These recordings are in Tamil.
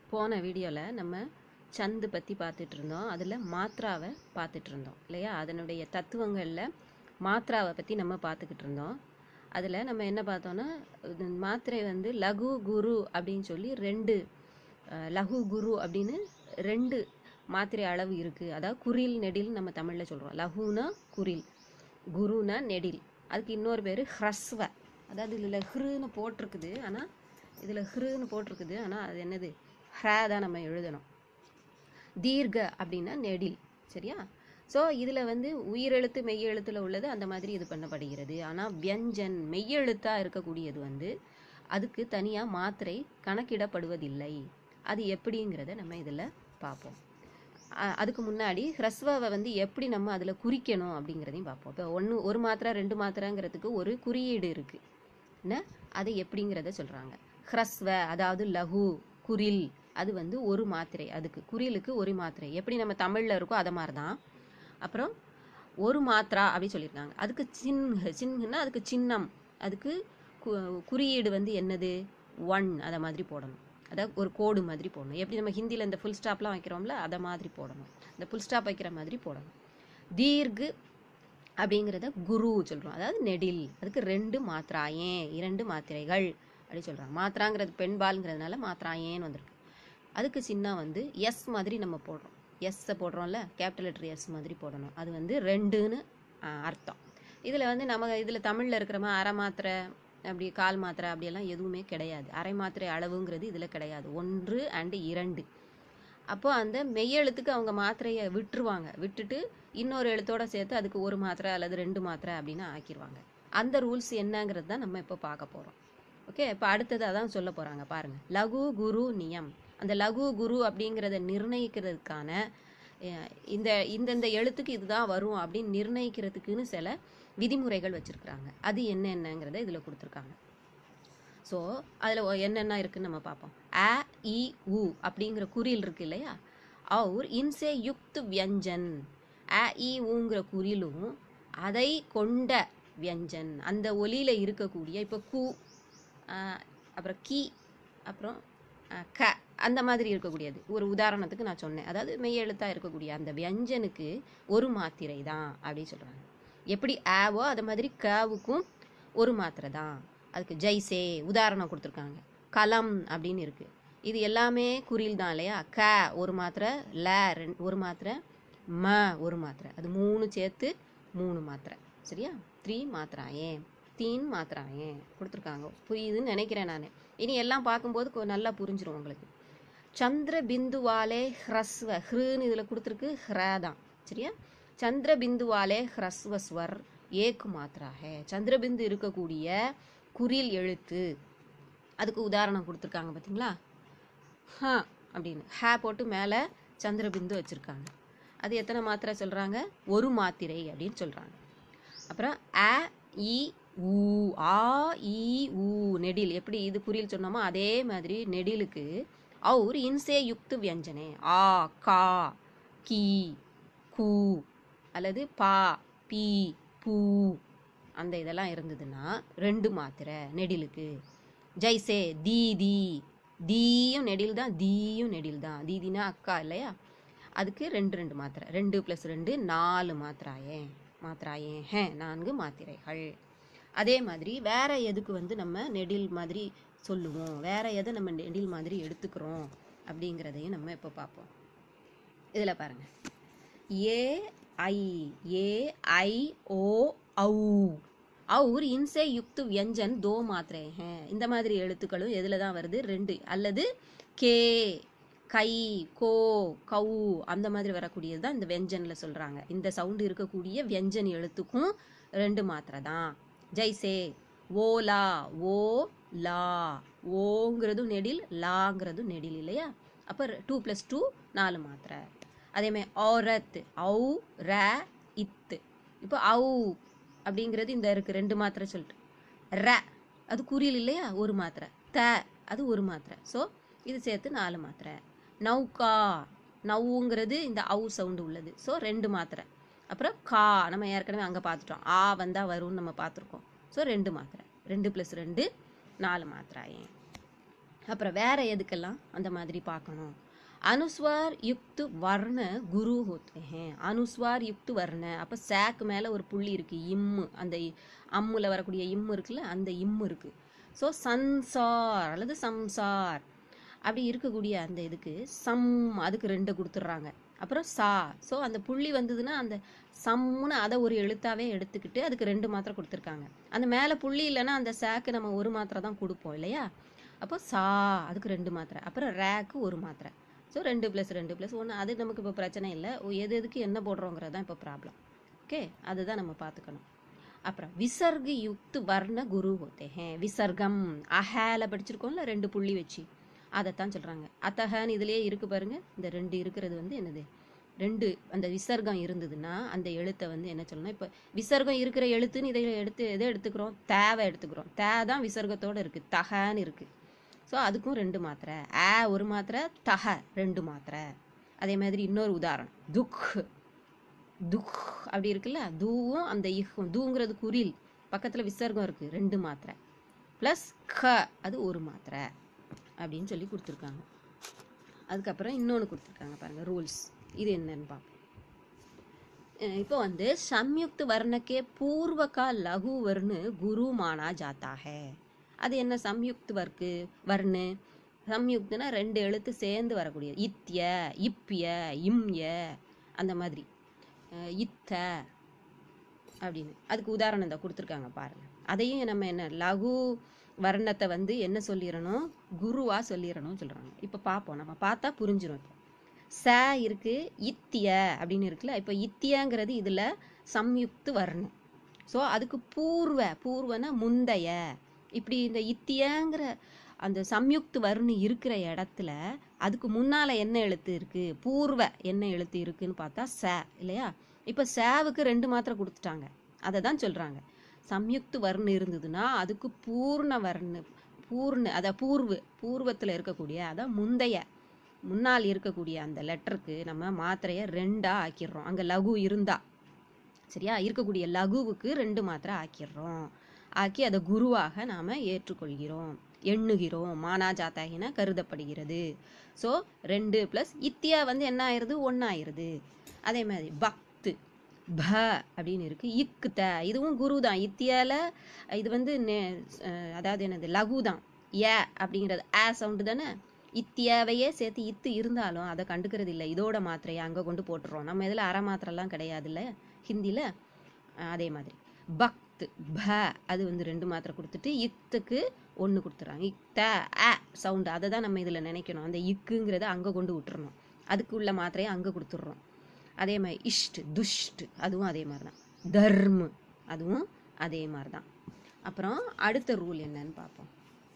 போன வீடியோவில் நம்ம சந்து பற்றி பார்த்துட்டு இருந்தோம் அதில் மாத்ராவை பார்த்துட்டு இருந்தோம் இல்லையா அதனுடைய தத்துவங்களில் மாத்ராவை பற்றி நம்ம பார்த்துக்கிட்டு இருந்தோம் அதில் நம்ம என்ன பார்த்தோன்னா இது மாத்திரை வந்து லகு குரு அப்படின்னு சொல்லி ரெண்டு அஹ், லகு குரு அப்படின்னு ரெண்டு மாத்திரை அளவு இருக்குது அதாவது குறில் நெடில் நம்ம தமிழில் சொல்கிறோம் லகுனா குறில் குருனா நெடில் அதுக்கு இன்னொரு பேர் ஹ்ரஸ்வ அதாவது இதில் ஹ்ருன்னு போட்டிருக்குது ஆனால் இதில் ஹ்ருன்னு போட்டிருக்குது ஆனால் அது என்னது ஹ்ரா தான் நம்ம எழுதணும் தீர்க்க அப்படின்னா நெடில் சரியா ஸோ இதில் வந்து உயிரெழுத்து மெய்யெழுத்தில் உள்ளது அந்த மாதிரி இது பண்ணப்படுகிறது ஆனால் வியஞ்சன் மெய்யெழுத்தாக இருக்கக்கூடியது வந்து அதுக்கு தனியாக மாத்திரை கணக்கிடப்படுவதில்லை அது எப்படிங்கிறத நம்ம இதில் பார்ப்போம் அ- அதுக்கு முன்னாடி ஹ்ரஸ்வாவை வந்து எப்படி நம்ம அதில் குறிக்கணும் அப்படிங்கிறதையும் பார்ப்போம் இப்போ ஒன்று ஒரு மாத்திரை ரெண்டு மாத்திரைங்கிறதுக்கு ஒரு குறியீடு இருக்குது என்ன அதை எப்படிங்கிறத சொல்கிறாங்க ஹ்ரஸ்வ அதாவது லகு குரில் அது வந்து ஒரு மாத்திரை அதுக்கு குறிலுக்கு ஒரு மாத்திரை எப்படி நம்ம தமிழில் இருக்கோ அதை மாதிரி தான் அப்புறம் ஒரு மாத்திரா அப்படி சொல்லியிருக்காங்க அதுக்கு சின்ஹ சின்ஹன்னா அதுக்கு சின்னம் அதுக்கு கு- குறியீடு வந்து என்னது ஒன் அதை மாதிரி போடணும் அதாவது ஒரு கோடு மாதிரி போடணும் எப்படி நம்ம ஹிந்தியில் இந்த ஃபுல் ஸ்டாப்லாம் வைக்கிறோம்ல அதை மாதிரி போடணும் இந்த ஃபுல் ஸ்டாப் வைக்கிற மாதிரி போடணும் தீர்கு அப்படிங்கிறத குரு சொல்கிறோம் அதாவது நெடில் அதுக்கு ரெண்டு மாத்திராயேன் இரண்டு மாத்திரைகள் அப்படி சொல்கிறாங்க மாத்திராங்கிறது பெண்பால்ங்கிறதுனால மாத்திராயேன்னு வந்திருக்கு அதுக்கு சின்ன வந்து எஸ் மாதிரி நம்ம போடுறோம் எஸ்ஸை போடுறோம்ல கேபிட்டல் லெட்டர் எஸ் மாதிரி போடணும் அது வந்து ரெண்டுன்னு ஆ, அர்த்தம் இதில் வந்து நம்ம இதில் தமிழில் இருக்கிற மாதிரி அரை மாத்திரை அப்படி கால் மாத்திரை அப்படியெல்லாம் எதுவுமே கிடையாது அரை மாத்திரை அளவுங்கிறது இதில் கிடையாது ஒன்று அண்டு இரண்டு அப்போ அந்த மெய்யெழுத்துக்கு அவங்க மாத்திரையை விட்டுருவாங்க விட்டுட்டு இன்னொரு எழுத்தோட சேர்த்து அதுக்கு ஒரு மாத்திரை அல்லது ரெண்டு மாத்திரை அப்படின்னு ஆக்கிடுவாங்க அந்த ரூல்ஸ் என்னங்கிறது தான் நம்ம இப்போ பார்க்க போகிறோம் ஓகே இப்போ அடுத்தது அதான் சொல்ல போகிறாங்க பாருங்கள் லகு குரு நியம் அந்த லகு குரு அப்படிங்கிறத நிர்ணயிக்கிறதுக்கான அஹ், இந்த இந்தந்த எழுத்துக்கு இதுதான் வரும் அப்படின்னு நிர்ணயிக்கிறதுக்குன்னு சில விதிமுறைகள் வச்சுருக்குறாங்க அது என்னென்னங்கிறத இதில் கொடுத்துருக்காங்க ஸோ அதில் என்னென்ன இருக்குன்னு நம்ம பார்ப்போம் அ இ உ அப்படிங்கிற குறில் இருக்கு இல்லையா அவர் இன்சே யுக்த் வியஞ்சன் அ இ ஊங்கிற குறிலும் அதை கொண்ட வியஞ்சன் அந்த ஒலியில் இருக்கக்கூடிய இப்போ கு ஆஹ், அப்புறம் கி அப்புறம் ஆஹ், க அந்த மாதிரி இருக்கக்கூடியது ஒரு உதாரணத்துக்கு நான் சொன்னேன் அதாவது மெய்யெழுத்தாக இருக்கக்கூடிய அந்த வியஞ்சனுக்கு ஒரு மாத்திரை தான் அப்படின்னு சொல்கிறாங்க எப்படி ஆவோ அது மாதிரி கவுக்கும் ஒரு மாத்திரை தான் அதுக்கு ஜெய்சே உதாரணம் கொடுத்துருக்காங்க கலம் அப்படின்னு இருக்குது இது எல்லாமே குறில் தான் இல்லையா க ஒரு மாத்திரை ல ரெண்டு ஒரு மாத்திரை ம ஒரு மாத்திரை அது மூணு சேர்த்து மூணு மாத்திரை சரியா த்ரீ மாத்திராயே தீன் மாத்திராயே கொடுத்துருக்காங்க புரியுதுன்னு நினைக்கிறேன் நான் இனி எல்லாம் பார்க்கும்போது கொ- நல்லா புரிஞ்சிரும் உங்களுக்கு சந்திர பிந்துவாலே ஹ்ரஸ்வ ஹ்ருன்னு இதில் கொடுத்துருக்கு ஹ்ர தான் சரியா சந்திர பிந்துவாலே ஹ்ரஸ்வ ஸ்வர் ஏக்கு மாத்திராக சந்திரபிந்து இருக்கக்கூடிய குறில் எழுத்து அதுக்கு உதாரணம் கொடுத்துருக்காங்க பார்த்தீங்களா ஹ அப்படின்னு ஹே போட்டு மேலே சந்திரபிந்து வச்சுருக்காங்க அது எத்தனை மாத்திரை சொல்கிறாங்க ஒரு மாத்திரை அப்படின்னு சொல்கிறாங்க அப்புறம் அ இ ஊ ஆ இ ஊ நெடில் எப்படி இது குறியில் சொன்னோமோ அதே மாதிரி நெடிலுக்கு அவுர் இன்சே யுக்து வியஞ்சனே ஆ கா கி கூ அல்லது பா பி பூ அந்த இதெல்லாம் இருந்ததுன்னா ரெண்டு மாத்திரை நெடிலுக்கு ஜெய்சே தீதி தீயும் நெடில் தான் தீயும் நெடில் தான் தீதினா அக்கா இல்லையா அதுக்கு ரெண்டு ரெண்டு மாத்திரை ரெண்டு ப்ளஸ் ரெண்டு நாலு மாத்திராயே மாத்திராயே ஹே நான்கு மாத்திரைகள் அதே மாதிரி வேற எதுக்கு வந்து நம்ம நெடில் மாதிரி சொல்லுவோம் வேற எதை நம்ம நெடில் மாதிரி எடுத்துக்கிறோம் அப்படிங்கிறதையும் நம்ம இப்போ பார்ப்போம் இதில் பாருங்க ஏ ஐ ஏ ஐ ஓ ஔ और இன்சே யுக்து வியஞ்சன் தோ மாத்திரை ஹே இந்த மாதிரி எழுத்துக்களும் எதில் தான் வருது ரெண்டு அல்லது கே கை கோ கௌ அந்த மாதிரி வரக்கூடியது தான் இந்த வியஞ்சனில் சொல்கிறாங்க இந்த சவுண்டு இருக்கக்கூடிய வியஞ்சன் எழுத்துக்கும் ரெண்டு மாத்திரை தான் ஜெய்சே ஓலா ஓ லா ஓங்கிறதும் நெடில் லாங்கிறதும் நெடில் இல்லையா அப்போ டூ ப்ளஸ் டூ நாலு மாத்திரை அதேமாதிரி ஔரத் ஔ ர இத்து இப்போ ஔ அப்படிங்கிறது இந்த இருக்கு ரெண்டு மாத்திரை சொல்லிட்டு ர அது குறியில் இல்லையா ஒரு மாத்திரை த அது ஒரு மாத்திரை ஸோ இது சேர்த்து நாலு மாத்திரை நௌகா நவ்வுங்கிறது இந்த ஔ சவுண்டு உள்ளது ஸோ ரெண்டு மாத்திரை அப்புறம் கா நம்ம ஏற்கனவே அங்கே பார்த்துட்டோம் ஆ வந்தால் வரும்னு நம்ம பார்த்துருக்கோம் ஸோ ரெண்டு மாத்திரை ரெண்டு ப்ளஸ் ரெண்டு நாலு மாத்திரை ஏன் அப்புறம் வேற எதுக்கெல்லாம் அந்த மாதிரி பார்க்கணும் அனுஸ்வார் யுக்து வர்ண குரு ஹோத்தே ஹேன் அனுஸ்வார் யுக்து வர்ண அப்போ சேக்கு மேலே ஒரு புள்ளி இருக்கு இம்மு அந்த இ- அம்முல வரக்கூடிய இம்மு இருக்குல்ல அந்த இம்மு இருக்கு ஸோ சன்சார் அல்லது சம்சார் அப்படி இருக்கக்கூடிய அந்த இதுக்கு சம் அதுக்கு ரெண்டு கொடுத்துட்றாங்க அப்புறம் சா ஸோ அந்த புள்ளி வந்ததுன்னா அந்த சம்முன்னு அதை ஒரு எழுத்தாவே எடுத்துக்கிட்டு அதுக்கு ரெண்டு மாத்திரை கொடுத்துருக்காங்க அந்த மேலே புள்ளி இல்லைன்னா அந்த சேக்கு நம்ம ஒரு மாத்திரை தான் கொடுப்போம் இல்லையா அப்போ சா அதுக்கு ரெண்டு மாத்திரை அப்புறம் ரேக்கு ஒரு மாத்திரை ஸோ ரெண்டு ப்ளஸ் ரெண்டு ப்ளஸ் ஒன்று அது நமக்கு இப்போ பிரச்சனை இல்லை ஓ, எது எதுக்கு என்ன போடுறோங்கிறது தான் இப்போ ப்ராப்ளம் ஓகே அதுதான் நம்ம பார்த்துக்கணும் அப்புறம் விசர்க யுக்து வர்ண குரு ஹோத்தே ஹே விசர்க்கம் அஹேல படிச்சிருக்கோம்ல ரெண்டு புள்ளி வச்சு அதைத்தான் சொல்கிறாங்க அத்தஹன்னு இதுலேயே இருக்கு பாருங்க இந்த ரெண்டு இருக்கிறது வந்து என்னது ரெண்டு அந்த விசர்க்கம் இருந்ததுன்னா அந்த எழுத்தை வந்து என்ன சொல்லணும் இப்போ விசர்க்கம் இருக்கிற எழுத்துன்னு இதை எடுத்து எதை எடுத்துக்கிறோம் தேவை எடுத்துக்கிறோம் தே தான் விசர்க்கத்தோடு இருக்குது தகன்னு இருக்குது ஸோ அதுக்கும் ரெண்டு மாத்திரை ஆ ஒரு மாத்திரை தஹ ரெண்டு மாத்திரை அதே மாதிரி இன்னொரு உதாரணம் துக் துக் அப்படி இருக்குல்ல தூவும் அந்த இஹும் தூங்கிறது குரில் பக்கத்தில் விசர்க்கம் இருக்குது ரெண்டு மாத்திரை ப்ளஸ் க அது ஒரு மாத்திரை அப்படின்னு சொல்லி கொடுத்துருக்காங்க அதுக்கப்புறம் இன்னொன்று கொடுத்துருக்காங்க பாருங்கள் ரூல்ஸ் இது என்னன்னு பார்ப்போம் अ, இப்போ வந்து சம்யுக்த வர்ணக்கே பூர்வகா லகு வர்ணு குரு மானா ஜாத்தா ஹே அது என்ன சம்யுக்த வர்க்கு வர்ணு சம்யுக்தனா ரெண்டு எழுத்து சேர்ந்து வரக்கூடியது இத்ய இப்ய இம்ய அந்த மாதிரி அஹ், இத்த அப்படின்னு அதுக்கு உதாரணம் தான் கொடுத்துருக்காங்க பாருங்க அதையும் நம்ம என்ன லகு வர்ணத்தை வந்து என்ன சொல்லிடணும் குருவா சொல்லிடணும் சொல்றாங்க இப்போ பார்ப்போம் நம்ம பார்த்தா புரிஞ்சிடும் இப்போ ச இருக்கு இத்திய அப்படின்னு இருக்குல்ல இப்போ இத்தியங்கிறது இதுல சம்யுக்து வர்ணம் ஸோ அதுக்கு பூர்வ பூர்வன முந்தைய இப்படி இந்த இத்தியங்கிற அந்த சம்யுக்து வர்ணு இருக்கிற இடத்துல அதுக்கு முன்னால என்ன எழுத்து இருக்கு பூர்வ என்ன எழுத்து இருக்குன்னு பார்த்தா ச இல்லையா இப்போ சேவுக்கு ரெண்டு மாத்திரை கொடுத்துட்டாங்க அதை தான் சொல்றாங்க சம்யுக்து வர்ணு இருந்ததுன்னா அதுக்கு பூர்ண வர்ணு பூர்ண அத பூர்வு பூர்வத்தில் இருக்கக்கூடிய அதான் முந்தைய முன்னால் இருக்கக்கூடிய அந்த லெட்டருக்கு நம்ம மாத்திரையை ரெண்டா ஆக்கிடுறோம் அங்கே லகு இருந்தா சரியா இருக்கக்கூடிய லகுவுக்கு ரெண்டு மாத்திரை ஆக்கிடுறோம் ஆக்கி அதை குருவாக நாம் ஏற்றுக்கொள்கிறோம் எண்ணுகிறோம் மானா ஜாத்தாகின கருதப்படுகிறது ஸோ ரெண்டு ப்ளஸ் இத்தியா வந்து என்ன ஆயிருது ஒன்றாயிருது அதே மாதிரி பக்து ப அப்படின்னு இருக்கு இக்கு த இதுவும் குரு தான் இத்தியால இது வந்து நெ- அஹ் அதாவது என்னது லகு தான் ஏ அப்படிங்கிறது ஆ சவுண்டு தானே இத்தியாவையே சேர்த்து இத்து இருந்தாலும் அதை கண்டுக்கிறது இல்லை இதோட மாத்திரையை அங்கே கொண்டு போட்டுறோம் நம்ம இதில் அரை மாத்திரைலாம் கிடையாதுல்ல ஹிந்தியில் அதே மாதிரி பக்த் ப அது வந்து ரெண்டு மாத்திரை கொடுத்துட்டு இத்துக்கு ஒன்று கொடுத்துறாங்க இத்த அ சவுண்டு அதை தான் நம்ம இதில் நினைக்கணும் அந்த இக்குங்கிறத அங்கே கொண்டு விட்டுறணும் அதுக்கு உள்ள மாத்திரையை அங்கே கொடுத்துட்றோம் அதே மாதிரி இஷ்ட் துஷ்ட் அதுவும் அதே மாதிரி தான் தர்ம அதுவும் அதே மாதிரி தான் அப்புறம் அடுத்த ரூல் என்னன்னு பார்ப்போம்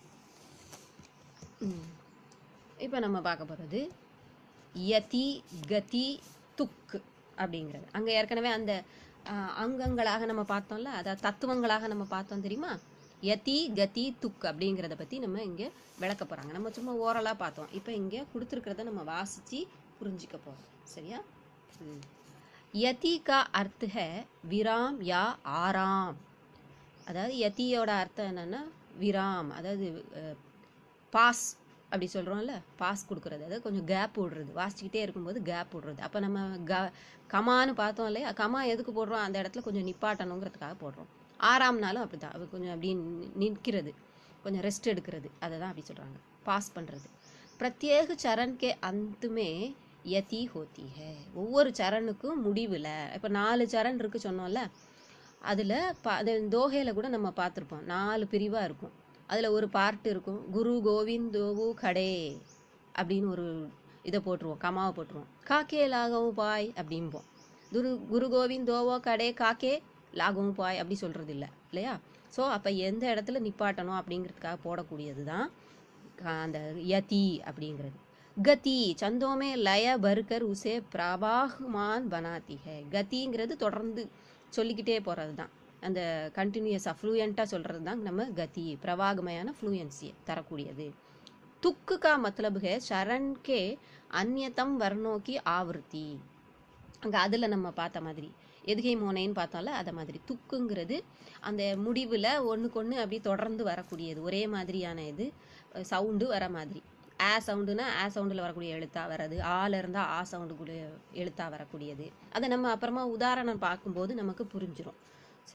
இப்போ நம்ம பார்க்க போகிறது யதி கதி துக் அப்படிங்கிறது அங்கே ஏற்கனவே அந்த ஆஹ், அங்கங்களாக நம்ம பார்த்தோம்ல அதாவது தத்துவங்களாக நம்ம பார்த்தோம் தெரியுமா யதி கதி துக் அப்படிங்கிறத பற்றி நம்ம இங்கே விளக்க போகிறாங்க நம்ம சும்மா ஓரலாக பார்த்தோம் இப்போ இங்கே கொடுத்துருக்கிறத நம்ம வாசித்து புரிஞ்சிக்க போகிறோம் சரியா ம். யதி கா அர்த்த ஹை விராம் யா ஆராம் அதாவது யதியோட அர்த்தம் என்னன்னா விராம் அதாவது பாஸ் அப்படி சொல்கிறோம்ல பாஸ் கொடுக்குறது அதாவது கொஞ்சம் கேப் விடுறது வாசிச்சுக்கிட்டே இருக்கும்போது கேப் விடுறது அப்போ நம்ம க கமான்னு பார்த்தோம் இல்லையா கமா எதுக்கு போடுறோம் அந்த இடத்துல கொஞ்சம் நிப்பாட்டணுங்கிறதுக்காக போடுறோம் ஆறாம்னாலும் அப்படி தான் அது கொஞ்சம் அப்படி நிற்கிறது கொஞ்சம் ரெஸ்ட் எடுக்கிறது அதை தான் அப்படி சொல்கிறாங்க பாஸ் பண்ணுறது பிரத்யேக சரண் கே அந்துமே யதி ஹோத்தி ஹே ஒவ்வொரு சரணுக்கும் முடிவில் இப்போ நாலு சரண் இருக்கு சொன்னோம்ல அதில் பா அது தோகையில் கூட நம்ம பார்த்துருப்போம் நாலு பிரிவாக இருக்கும் அதில் ஒரு பார்ட் இருக்கும் குரு கோவிந்தோவு கடே அப்படின்னு ஒரு இதை போட்டுருவோம் கமாவை போட்டுருவோம் காக்கே லாகவும் பாய் அப்படிம்போம் குரு குரு கோவிந்தோவோ கடே காக்கே லாகவும் பாய் அப்படி சொல்கிறது இல்லை இல்லையா ஸோ அப்போ எந்த இடத்துல நிப்பாட்டணும் அப்படிங்கிறதுக்காக போடக்கூடியது தான் அந்த யதி அப்படிங்கிறது கதி சந்தோமே லய பர்கர் உசே பிரபாகுமான் பனாத்தி ஹே கதிங்கிறது தொடர்ந்து சொல்லிக்கிட்டே போகிறது தான் அந்த கண்டினியூஸாக ஃப்ளூயண்ட்டாக சொல்கிறது தான் நம்ம கதி பிரவாகமையான ஃப்ளூயன்சியை தரக்கூடியது துக்கு கா மத்லப் ஹே சரண் கே அந்நியத்தம் வர்ணோக்கி ஆவர்த்தி அங்கே அதில் நம்ம பார்த்த மாதிரி எதுகை மோனைன்னு பார்த்தால அதை மாதிரி துக்குங்கிறது அந்த முடிவில் ஒன்றுக்கு ஒன்று அப்படியே தொடர்ந்து வரக்கூடியது ஒரே மாதிரியான இது சவுண்டு வர மாதிரி ஆ சவுண்டுனா ஆ சவுண்டில் வரக்கூடிய எழுத்தா வர்றது ஆல இருந்தால் ஆ சவுண்டு கூட எழுத்தா வரக்கூடியது அதை நம்ம அப்புறமா உதாரணம் பார்க்கும்போது நமக்கு புரிஞ்சிடும்